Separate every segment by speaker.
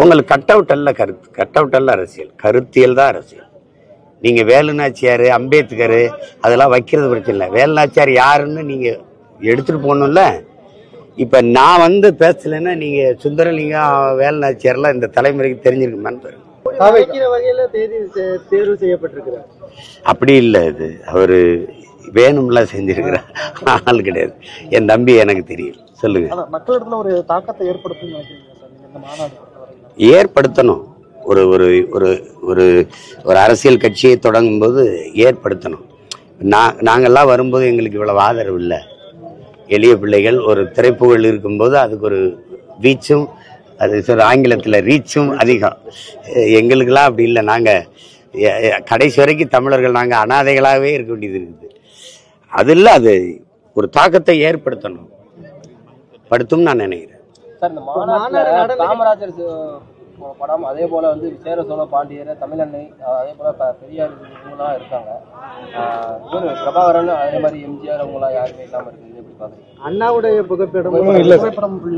Speaker 1: உங்களுக்கு cut out அல்ல கருத்து கட் அவுட் அல்ல அரசியல் கருத்தியல் தான் அரசியல் நீங்க வேலுநாச்சியார் அம்பேத்கர் அதெல்லாம் வைக்கிறது பிரச்சனை இல்லை வேலுநாச்சியார் யாருன்னு நீங்க எடுத்துட்டு போகணும்ல இப்ப நான் வந்து பேசலைன்னா நீங்க சுந்தரலிங்கம் வேலுநாச்சியார்லாம் இந்த தலைமுறைக்கு தெரிஞ்சிருக்குமான்னு பாருங்க
Speaker 2: வைக்கிற வகையில தேதி தே- தேர்வு செய்யப்பட்டிருக்கிறார்
Speaker 1: அப்படி இல்லை இது அவரு வேணும்லாம் செஞ்சிருக்கிறார் ஆள் கிடையாது என் தம்பி எனக்கு தெரியும் சொல்லுங்க
Speaker 2: அதான் மக்களிடத்துல ஒரு தாக்கத்தை ஏற்படுத்தும் நினைக்கிறீங்க சார் நீங்க இந்த மாநாடு பொறுத்தவரையில
Speaker 1: ஏற்படுத்தணும் ஒரு ஒரு ஒரு ஒரு ஒரு அரசியல் கட்சியை தொடங்கும் போது ஏற்படுத்தணும் நான் நாங்கள்லாம் வரும்போது எங்களுக்கு இவ்வளவு ஆதரவு இல்லை எளிய பிள்ளைகள் ஒரு திரைப்புகழ் இருக்கும்போது அதுக்கு ஒரு ரீச்சும் அது சொல்ற ஆங்கிலத்தில் ரீச்சும் அதிகம் எ- எங்களுக்கெல்லாம் அப்படி இல்லை நாங்கள் கடைசி வரைக்கும் தமிழர்கள் நாங்கள் அனாதைகளாகவே இருக்க வேண்டியது இருக்குது அது இல்லை அது ஒரு தாக்கத்தை ஏற்படுத்தணும் படுத்தும் நான் நினைக்கிறேன்
Speaker 3: சார் இந்த
Speaker 2: மாநாடு
Speaker 3: மாநாட்டுல
Speaker 2: நடந்து-
Speaker 3: காமராஜர் சு- படம் அதே போல வந்து சேர சோழ பாண்டியர் தமிழன்னை அஹ் அதே போல ப- பெரியார் இவங்கலாம் இருக்காங்க ஆஹ் இவரு பிரபாகரன் அதே மாதிரி எம்ஜிஆர் அவங்கலாம் யாருமே இல்லாம இருக்குது இது எப்படி பாக்குறீங்க
Speaker 2: அண்ணாவுடைய புகைப்படம்
Speaker 3: இல்ல சார்.
Speaker 2: புகைப்படம் இல்ல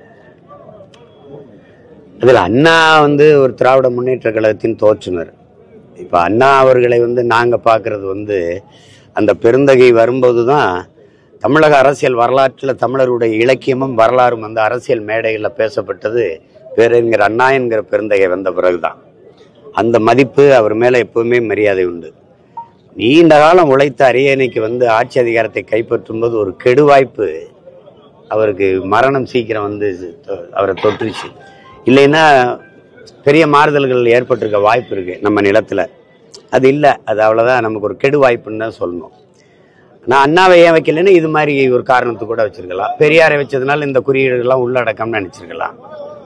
Speaker 1: அதில் அண்ணா வந்து ஒரு திராவிட முன்னேற்ற கழகத்தின் தோற்றுனர் இப்போ அண்ணா அவர்களை வந்து நாங்கள் பார்க்கறது வந்து அந்த பெருந்தகை வரும்போது தான் தமிழக அரசியல் வரலாற்றில் தமிழருடைய இலக்கியமும் வரலாறும் வந்து அரசியல் மேடைகளில் பேசப்பட்டது பேரறிஞர் அண்ணா என்கிற பெருந்தகை வந்த பிறகுதான் அந்த மதிப்பு அவர் மேலே எப்பவுமே மரியாதை உண்டு நீண்ட காலம் உழைத்த அரியணைக்கு வந்து ஆட்சி அதிகாரத்தை கைப்பற்றும் போது ஒரு கெடு வாய்ப்பு அவருக்கு மரணம் சீக்கிரம் வந்து தொ- அவரை தொற்றுச்சு இல்லைன்னா பெரிய மாறுதல்கள் ஏற்பட்டிருக்க வாய்ப்பு இருக்கு நம்ம நிலத்துல அது இல்லை அது அவ்வளோதான் நமக்கு ஒரு கெடு வாய்ப்புன்னு தான் சொல்லணும் நான் அண்ணாவை ஏன் வைக்கலைன்னா இது மாதிரி ஒரு காரணத்துக்கு கூட வச்சிருக்கலாம் பெரியாரை வச்சதுனால இந்த குறியீடுகள்லாம் உள்ளடக்கம்னு நினச்சிருக்கலாம்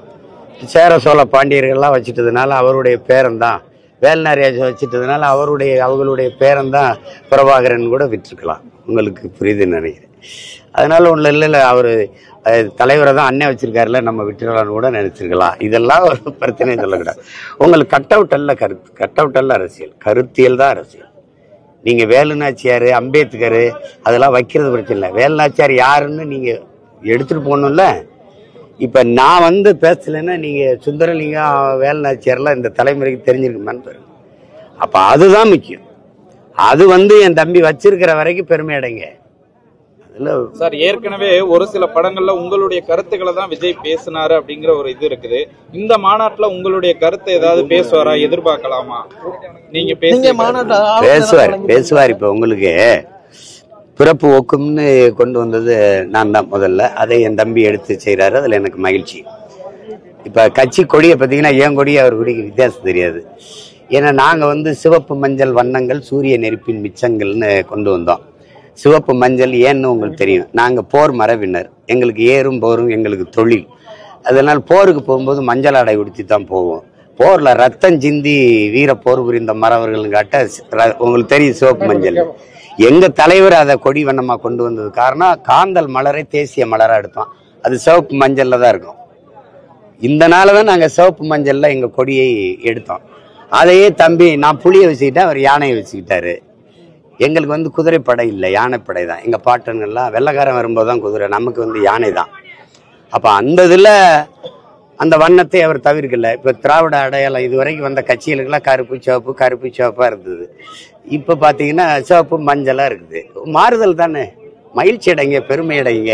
Speaker 1: சேர சோழ பாண்டியர்கள்லாம் வச்சிட்டதுனால அவருடைய பேரன்தான் வேல்நாரியாஜ் வச்சிட்டதுனால அவருடைய அவங்களுடைய பேரன்தான் பிரபாகரன் கூட விட்டுருக்கலாம் உங்களுக்கு புரியுதுன்னு நினைக்கிறேன் அதனால ஒன்றும் இல்லை இல்லை அவர் தலைவரை தான் அண்ணன் வச்சிருக்காருல நம்ம விட்டுறலாம்னு கூட நினைச்சிருக்கலாம் இதெல்லாம் ஒரு பிரச்சனையை சொல்லக்கூடாது உங்களுக்கு கட் அவுட் அல்ல கருத்து கட் அவுட் அல்ல அரசியல் கருத்தியல் தான் அரசியல் நீங்க வேலுநாச்சியார் அம்பேத்கர் அதெல்லாம் வைக்கிறது பிரச்சனை இல்லை வேலுநாச்சியார் யாருன்னு நீங்க எடுத்துட்டு போகணும்ல இப்ப நான் வந்து பேசலைன்னா நீங்க சுந்தரலிங்கம் வேலுநாச்சியார்லாம் இந்த தலைமுறைக்கு தெரிஞ்சிருக்குமான்னு பாருங்க அப்ப அதுதான் முக்கியம் அது வந்து என் தம்பி வச்சிருக்கிற வரைக்கும் பெருமை அடைங்க அதுல
Speaker 4: சார் ஏற்கனவே ஒரு சில படங்கள்ல உங்களுடைய கருத்துக்களை தான் விஜய் பேசினாரு அப்படிங்கிற ஒரு இது இருக்குது இந்த மாநாட்டுல உங்களுடைய கருத்தை ஏதாவது பேசுவாரா எதிர்பார்க்கலாமா நீங்க பேசி
Speaker 2: நீங்க மாநாட்டு
Speaker 1: பேசுவார் பேசுவார் இப்ப உங்களுக்கு பிறப்பு ஒக்கும்னு கொண்டு வந்தது நான் தான் முதல்ல அதை என் தம்பி எடுத்து செய்றாரு அதுல எனக்கு மகிழ்ச்சி இப்ப கட்சி கொடியை பார்த்தீங்கன்னா என் கொடி அவர் கொடிக்கு வித்தியாசம் தெரியாது ஏன்னா நாங்க வந்து சிவப்பு மஞ்சள் வண்ணங்கள் சூரிய நெருப்பின் மிச்சங்கள்னு கொண்டு வந்தோம் சிவப்பு மஞ்சள் ஏன்னு உங்களுக்கு தெரியும் நாங்க போர் மரபினர் எங்களுக்கு ஏறும் போரும் எங்களுக்கு தொழில் அதனால் போருக்கு போகும்போது மஞ்சள் ஆடை உடுத்தி தான் போவோம் போர்ல ரத்தம் சிந்தி வீர போர் புரிந்த மறவர்கள் காட்ட ர- உங்களுக்கு தெரியும் சிவப்பு மஞ்சள் எங்க தலைவர் அதை கொடி வண்ணமா கொண்டு வந்தது காரணம் காந்தல் மலரை தேசிய மலரா எடுத்தோம் அது சிவப்பு மஞ்சள்ல தான் இருக்கும் இந்த நாள் தான் நாங்கள் சிவப்பு மஞ்சள்ல எங்க கொடியை எடுத்தோம் அதையே தம்பி நான் புளியை வச்சுக்கிட்டேன் அவர் யானையை வச்சுக்கிட்டாரு எங்களுக்கு வந்து குதிரைப்படை இல்லை யானைப்படை தான் எங்க பாட்டன்கள்லாம் வெள்ளைக்காரன் வரும்போது தான் குதிரை நமக்கு வந்து யானை தான் அப்ப அந்த இதுல அந்த வண்ணத்தை அவர் தவிர்க்கல இப்ப திராவிட அடையாளம் இது வரைக்கும் வந்த கட்சிகளுக்கெல்லாம் கருப்பு சிவப்பு கருப்பு சிவப்பா இருந்தது இப்ப பாத்தீங்கன்னா சிவப்பு மஞ்சளா இருக்குது மாறுதல் தானே மகிழ்ச்சி அடைங்க பெருமை அடைங்க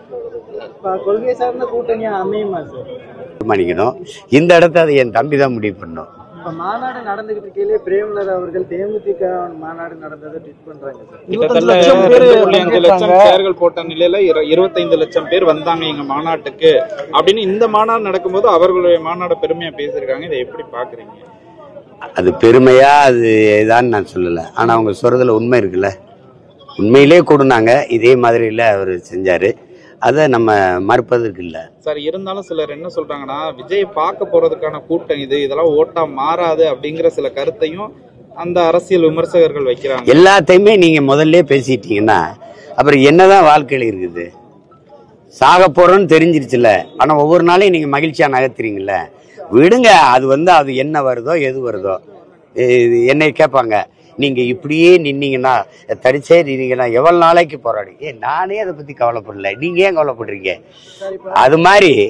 Speaker 2: கொள்கை சார்ந்த கூட்டணி அமையுமா சார்
Speaker 1: தீர்மானிக்கணும் இந்த இடத்த அது என் தம்பி தான் முடிவு பண்ணும்
Speaker 2: இப்ப மாநாடு நடந்துகிட்டு இருக்கையிலே பிரேமலர் அவர்கள் தேமுதிக மாநாடு நடந்ததை ட்வீட் பண்றாங்க சார்
Speaker 4: கிட்டத்தட்ட ரெண்டு புள்ளி அஞ்சு லட்சம் சேர்கள் போட்ட நிலையில இரு- இருபத்தைந்து லட்சம் பேர் வந்தாங்க எங்க மாநாட்டுக்கு அப்படின்னு இந்த மாநாடு நடக்கும்போது அவர்களுடைய மாநாட பெருமையா பேசியிருக்காங்க இதை எப்படி பாக்குறீங்க
Speaker 1: அது பெருமையா அது இதான்னு நான் சொல்லல ஆனா அவங்க சொல்றதுல உண்மை இருக்குல்ல உண்மையிலே கூடுனாங்க இதே மாதிரி இல்ல அவர் செஞ்சாரு அதை நம்ம மறுப்பதற்கு இல்ல
Speaker 4: சார் இருந்தாலும் சிலர் என்ன சொல்றாங்கன்னா விஜய் பார்க்க போறதுக்கான கூட்டம் இது இதெல்லாம் ஓட்டா மாறாது அப்படிங்கிற சில கருத்தையும் அந்த அரசியல் விமர்சகர்கள் வைக்கிறாங்க
Speaker 1: எல்லாத்தையுமே நீங்க முதல்ல பேசிட்டீங்கன்னா அப்புறம் என்னதான் வாழ்க்கையில இருக்குது சாக போறோம்னு தெரிஞ்சிருச்சுல ஆனா ஒவ்வொரு நாளையும் நீங்க மகிழ்ச்சியா நகர்த்துறீங்கல்ல விடுங்க அது வந்து அது என்ன வருதோ எது வருதோ இது என்னை கேட்பாங்க நீங்க இப்படியே நின்னீங்கன்னா தடிச்சே நின்னீங்கன்னா எவ்வளவு நாளைக்கு போராடி ஏ நானே அதை பத்தி கவலைப்படல நீங்க ஏன் கவலைப்படுறீங்க அது மாதிரி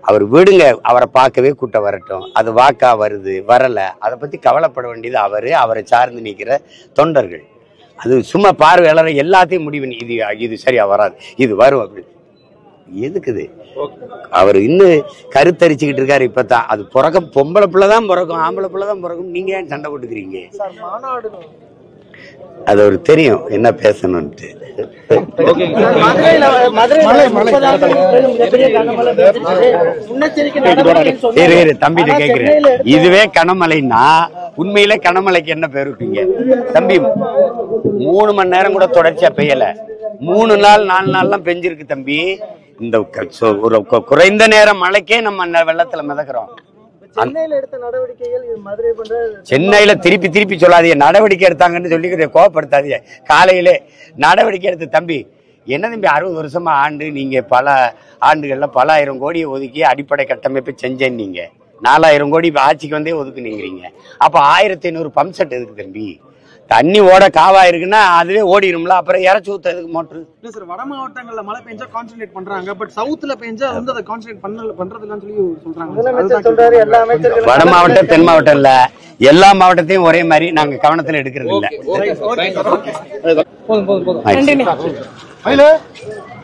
Speaker 1: அவர் விடுங்க அவரை பார்க்கவே கூட்டம் வரட்டும் அது வாக்கா வருது வரல அதை பத்தி கவலைப்பட வேண்டியது அவரு அவரை சார்ந்து நிற்கிற தொண்டர்கள் அது சும்மா பார்வையாளர் எல்லாத்தையும் முடிவு பண்ணி, இது இது சரியா வராது இது வரும் அப்படி எதுக்குது அவர் இன்னும் கருத்தரிச்சுக்கிட்டு இருக்காரு இப்பதான் அது பிறக்க பொம்பளை பிள்ளை தான் பிறக்கும் ஆம்பளை பிள்ளை தான் பிறக்கும் நீங்க ஏன் சண்டை போட்டுக்கிறீங்க
Speaker 2: சார் மாநாடு
Speaker 1: அது ஒரு தெரியும் என்ன பேசணும்ட்டு
Speaker 2: மதுரையில மதுரையில முப்பதாம் தேதி மிகப்பெரிய கனமழை பெய்ஞ்சிச்சு. முன்னெச்சரிக்கை நடவடிக்கைன்னு சொன்னாங்க.
Speaker 1: இரு இரு தம்பிட்ட
Speaker 2: ஆனா
Speaker 1: கேக்குறேன்
Speaker 2: சென்னையில எடுத்த-
Speaker 1: இதுவே கனமழைன்னா உண்மையிலே கனமழைக்கு என்ன பேர் வைப்பீங்க தம்பி மூணு மணி நேரம் கூட தொடர்ச்சியா பெய்யல மூணு நாள் நாலு நாள்லாம் பெஞ்சிருக்கு தம்பி இந்த க- சொ- ஒரு கு- குறைந்த நேரம் மழைக்கே நம்ம ந- வெள்ளத்துல மிதக்கிறோம்
Speaker 2: சென்னையில எடுத்த நடவடிக்கைகள் இது மதுரை போன்ற
Speaker 1: சென்னையில திருப்பி திருப்பி சொல்லாதீங்க நடவடிக்கை எடுத்தாங்கன்னு சொல்லி கோவப்படுத்தாதீங்க காலையிலே நடவடிக்கை எடுத்து தம்பி என்ன தம்பி அறுபது வருஷமா ஆண்டு நீங்க பல ஆண்டுகள்ல பல ஆயிரம் கோடியை ஒதுக்கி அடிப்படை கட்டமைப்பு செஞ்சேன் நீங்க நாலாயிரம் கோடி இப்ப ஆட்சிக்கு வந்தே ஒதுக்குனீங்கிறீங்க அப்ப ஆயிரத்தி ஐநூறு பம்ப் செட் எதுக்கு தம்பி தண்ணி ஓட காவா இருக்குன்னா அதுவே ஓடிடும்ல அப்புறம் இறச்சி ஊத்த எதுக்கு மோட்ரு
Speaker 5: இல்ல சார் வட மாவட்டங்கள்ல மழை பெஞ்சா கான்சென்ட்ரேட் பண்றாங்க பட் சவுத்ல பெஞ்சா வந்து அதை கான்சென்ட்ரேட் பண்ணல பண்றது இல்லன்னு சொல்லி சொல்றாங்க
Speaker 2: முதலமைச்சர் சொல்றாரு எல்லா அமைச்சர்களும்
Speaker 1: வட மாவட்டம் தென் மாவட்டம் இல்ல எல்லா மாவட்டத்தையும் ஒரே மாதிரி நாங்க கவனத்துல எடுக்கிறது இல்ல
Speaker 5: போதும் போதும் போதும்
Speaker 1: ஆயிடுச்சு.